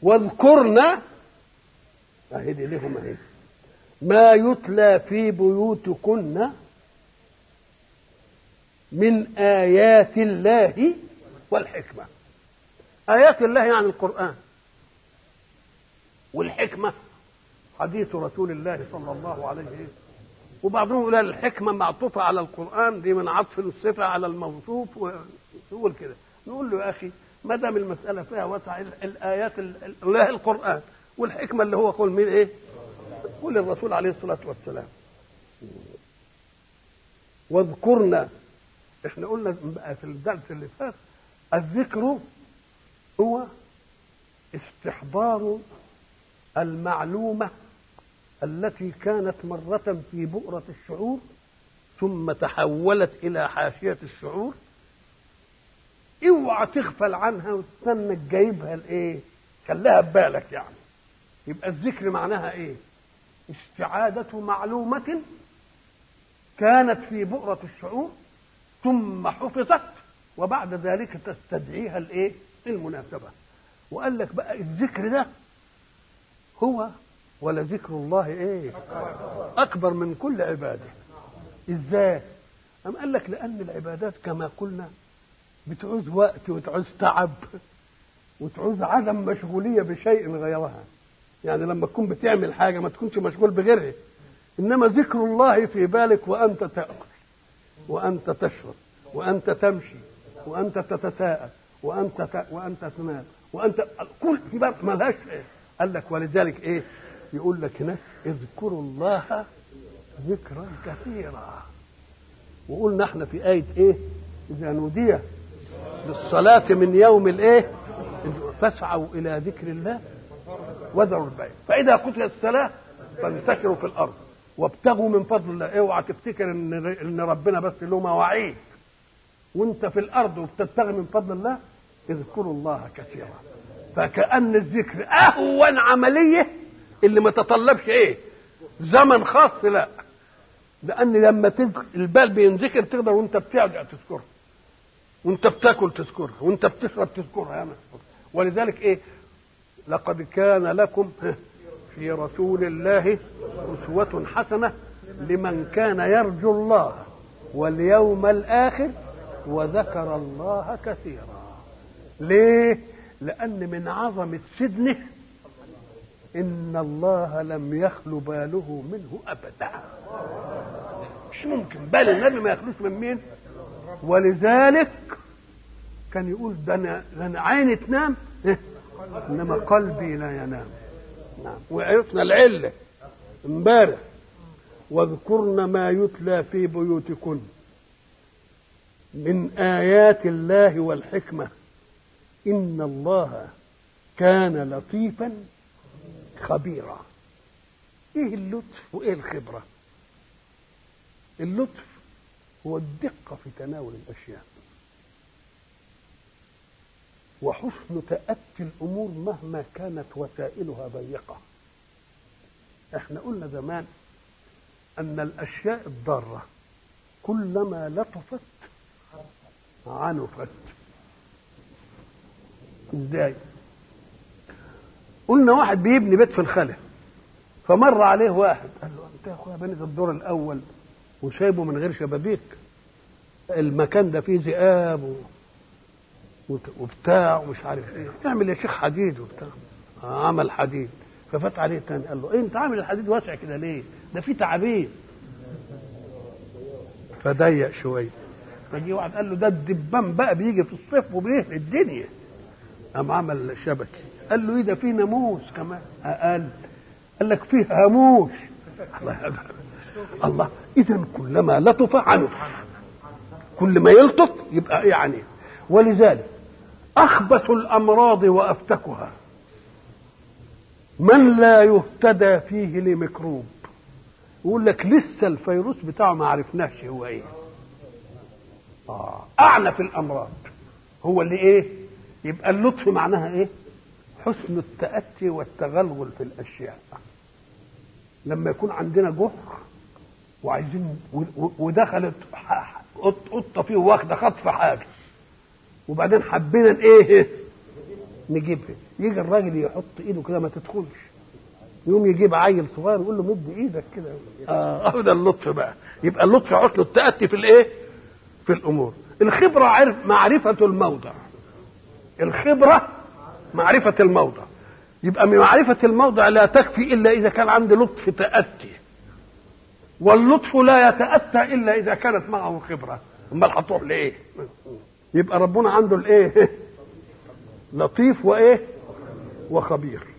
واذكرنا اهي دي لهم اهي ما يتلى في بيوتكن من آيات الله والحكمة آيات الله يعني القرآن والحكمة حديث رسول الله صلى الله عليه وسلم وبعضهم يقول الحكمة معطوفة على القرآن دي من عطف الصفة على الموصوف ويقول كده نقول له يا أخي ما دام المسألة فيها وسع الآيات الله القرآن والحكمة اللي هو قول مين إيه؟ قول الرسول عليه الصلاة والسلام واذكرنا احنا قلنا في الدرس اللي فات الذكر هو استحضار المعلومة التي كانت مرة في بؤرة الشعور ثم تحولت إلى حاشية الشعور اوعى تغفل عنها وتستنى جايبها لايه؟ خليها ببالك يعني يبقى الذكر معناها ايه؟ استعادة معلومة كانت في بؤرة الشعور ثم حفظت وبعد ذلك تستدعيها الايه؟ المناسبة وقال لك بقى الذكر ده هو ولذكر الله ايه؟ أكبر من كل عبادة ازاي؟ أم قال لك لأن العبادات كما قلنا بتعوز وقت وتعوز تعب وتعوز عدم مشغولية بشيء غيرها يعني لما تكون بتعمل حاجة ما تكونش مشغول بغيرها إنما ذكر الله في بالك وأنت تأكل وأنت تشرب وأنت تمشي وأنت تتساءل وأنت ت... وأنت تنام وأنت كل دي بقى ملهاش قال لك ولذلك إيه يقول لك هناك اذكروا الله ذكرا كثيرا وقلنا احنا في آية إيه إذا نودي للصلاة من يوم الايه؟ فاسعوا إلى ذكر الله وذروا البيع فإذا قتلت الصلاة فانتشروا في الأرض وابتغوا من فضل الله اوعى تفتكر ان ان ربنا بس له مواعيد وانت في الارض وبتبتغي من فضل الله اذكروا الله كثيرا فكأن الذكر اهون عمليه اللي ما تطلبش ايه زمن خاص لا لان لما تذكر البال بينذكر تقدر وانت بترجع تذكرها وانت بتاكل تذكرها وانت بتشرب تذكرها يا ولذلك ايه لقد كان لكم في رسول الله أسوة حسنة لمن كان يرجو الله واليوم الآخر وذكر الله كثيرا ليه لأن من عظمة سدنه إن الله لم يخل باله منه أبدا مش ممكن بل النبي ما يخلوش من مين ولذلك كان يقول ده انا ده انا عيني تنام انما قلبي لا ينام نعم وعرفنا العله امبارح واذكرن ما يتلى في بيوتكن من ايات الله والحكمه ان الله كان لطيفا خبيرا ايه اللطف وايه الخبره اللطف هو الدقه في تناول الاشياء وحسن تأتي الأمور مهما كانت وسائلها ضيقة احنا قلنا زمان أن الأشياء الضارة كلما لطفت عنفت ازاي قلنا واحد بيبني بيت في الخلا فمر عليه واحد قال له انت يا اخويا بنيت الدور الاول وسايبه من غير شبابيك المكان ده فيه ذئاب و... وبتاع ومش عارف ايه اعمل يا شيخ حديد وبتاع آه عمل حديد ففات عليه تاني قال له ايه انت عامل الحديد واسع كده ليه ده فيه تعابين فضيق شويه فجي واحد قال له ده الدبان بقى بيجي في الصيف وبيهلك الدنيا قام عمل شبكه قال له ايه ده فيه ناموس كمان قال قال لك فيه هاموش الله الله اذا كلما لطف عنف كل ما يلطف يبقى يعني ولذلك أخبث الأمراض وأفتكها من لا يهتدى فيه لميكروب يقول لك لسه الفيروس بتاعه ما عرفناش هو ايه آه. أعنف الأمراض هو اللي ايه يبقى اللطف معناها ايه حسن التأتي والتغلغل في الأشياء لما يكون عندنا جحر وعايزين ودخلت قطة فيه واخدة خطف حاجة وبعدين حبينا ايه نجيبها يجي الراجل يحط ايده كده ما تدخلش يقوم يجيب عيل صغير يقول له مد ايدك كده اه ده اللطف بقى يبقى اللطف عطل التأتي في الايه في الامور الخبره عرف معرفه الموضع الخبره معرفه الموضع يبقى من معرفه الموضع لا تكفي الا اذا كان عندي لطف تأتي واللطف لا يتأتى الا اذا كانت معه خبره امال هتروح لايه يبقى ربنا عنده الايه لطيف وايه وخبير